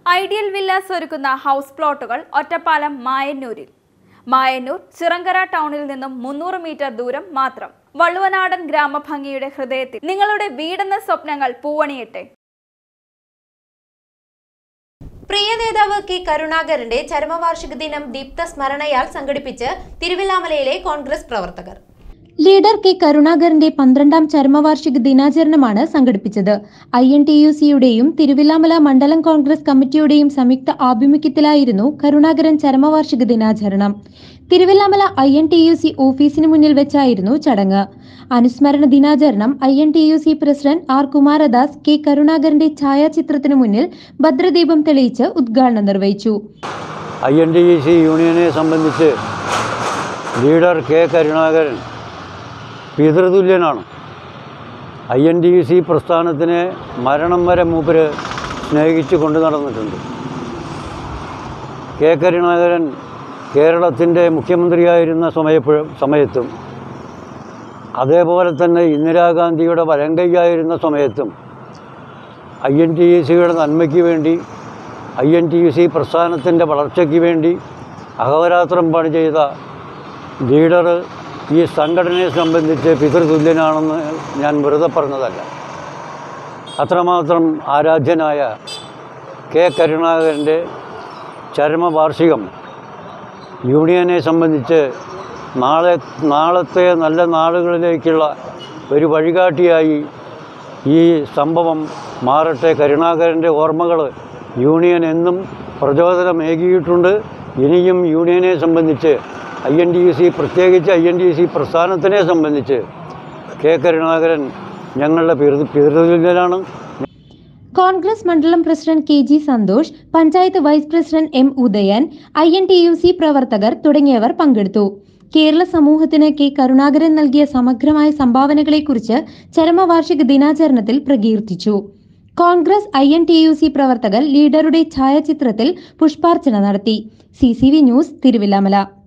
ideal villas ഒരുക്കുന്ന house പ്ലോട്ടുകൾ ഒറ്റപ്പാലം മായന്നൂരിൽ മായന്നൂർ ചിറങ്കര ടൗണിൽ നിന്നും മുന്നൂറ് മീറ്റർ ദൂരം മാത്രം വള്ളുവനാടൻ ഗ്രാമഭംഗിയുടെ ഹൃദയത്തിൽ നിങ്ങളുടെ വീടെന്ന സ്വപ്നങ്ങൾ പൂവണിയട്ടെ പ്രിയ നേതാവ് കെ കരുണാകരന്റെ ചരമവാർഷിക ദിനം ദീപ്ത സ്മരണയാൽ സംഘടിപ്പിച്ച് തിരുവില്ലാമലയിലെ കോൺഗ്രസ് പ്രവർത്തകർ ലീഡർ കെ കരുണാകരന്റെ പന്ത്രണ്ടാം ചരമവാർഷിക ദിനാചരണമാണ് സംഘടിപ്പിച്ചത് ഐ എൻ ടി യു സിയുടെയും തിരുവില്ലാമല മണ്ഡലം കോൺഗ്രസ് കമ്മിറ്റിയുടെയും സംയുക്ത ആഭിമുഖ്യത്തിലായിരുന്നു കരുണാകരൻ ചരമവാർഷിക ദിനാചരണം Thiruvilwamala I N T U C ഓഫീസിന് മുന്നിൽ വെച്ചായിരുന്നു ചടങ്ങ് അനുസ്മരണ ദിനാചരണം I N T U C president R Kumaradas K കരുണാകരന്റെ ഛായാചിത്രത്തിനു മുന്നിൽ ഭദ്രദീപം തെളിയിച്ച് ഉദ്ഘാടനം നിർവഹിച്ചു I N T E C യൂണിയനെ സംബന്ധിച്ച് ലീഡർ കെ കരുണാകരൻ പിതൃതുല്യനാണ് I N T U C പ്രസ്ഥാനത്തിനെ മരണം വരെ മൂപ്പര് സ്നേഹിച്ചു കൊണ്ടു നടന്നിട്ടുണ്ട് കെ കരുണാകരൻ കേരളത്തിൻ്റെ മുഖ്യമന്ത്രിയായിരുന്ന സമയപ്പോ സമയത്തും അതേപോലെ തന്നെ ഇന്ദിരാഗാന്ധിയുടെ വലങ്കയ്യായിരുന്ന സമയത്തും ഐ എൻ ടി യു സിയുടെ നന്മയ്ക്ക് വേണ്ടി I N T U C പ്രസ്ഥാനത്തിൻ്റെ വളർച്ചയ്ക്ക് വേണ്ടി അഹോരാത്രം പണി ചെയ്ത ലീഡർ ഈ സംഘടനയെ സംബന്ധിച്ച് പിതൃതുല്യനാണെന്ന് ഞാൻ വെറുതെ പറഞ്ഞതല്ല അത്രമാത്രം ആരാധ്യനായ കെ കരുണാകരൻ്റെ ചരമവാർഷികം യൂണിയനെ സംബന്ധിച്ച് നാളെ നാളത്തെ നല്ല നാളുകളിലേക്കുള്ള ഒരു വഴികാട്ടിയായി ഈ സംഭവം മാറട്ടെ കരുണാകരൻ്റെ ഓർമ്മകൾ യൂണിയൻ എന്നും പ്രചോദനമേകിയിട്ടുണ്ട് ഇനിയും യൂണിയനെ സംബന്ധിച്ച് ഐ എൻ ഡി സി പ്രത്യേകിച്ച് ഐ എൻ ഡി സി പ്രസ്ഥാനത്തിനെ സംബന്ധിച്ച് കെ കരുണാകരൻ ഞങ്ങളുടെ പിതൃ പിതൃതുല്യനാണ് കോൺഗ്രസ് മണ്ഡലം president K G Santhosh panchayat vice president M Udayan I N T U C പ്രവർത്തകർ തുടങ്ങിയവർ പങ്കെടുത്തു കേരള സമൂഹത്തിന് കെ കരുണാകരൻ നൽകിയ സമഗ്രമായ സംഭാവനകളെക്കുറിച്ച് ചരമവാർഷിക ദിനാചരണത്തിൽ പ്രകീർത്തിച്ചു Congress I N T U C പ്രവർത്തകർ ലീഡറുടെ ഛായാചിത്രത്തിൽ പുഷ്പാർച്ചന നടത്തി C C V news Thiruvilwamala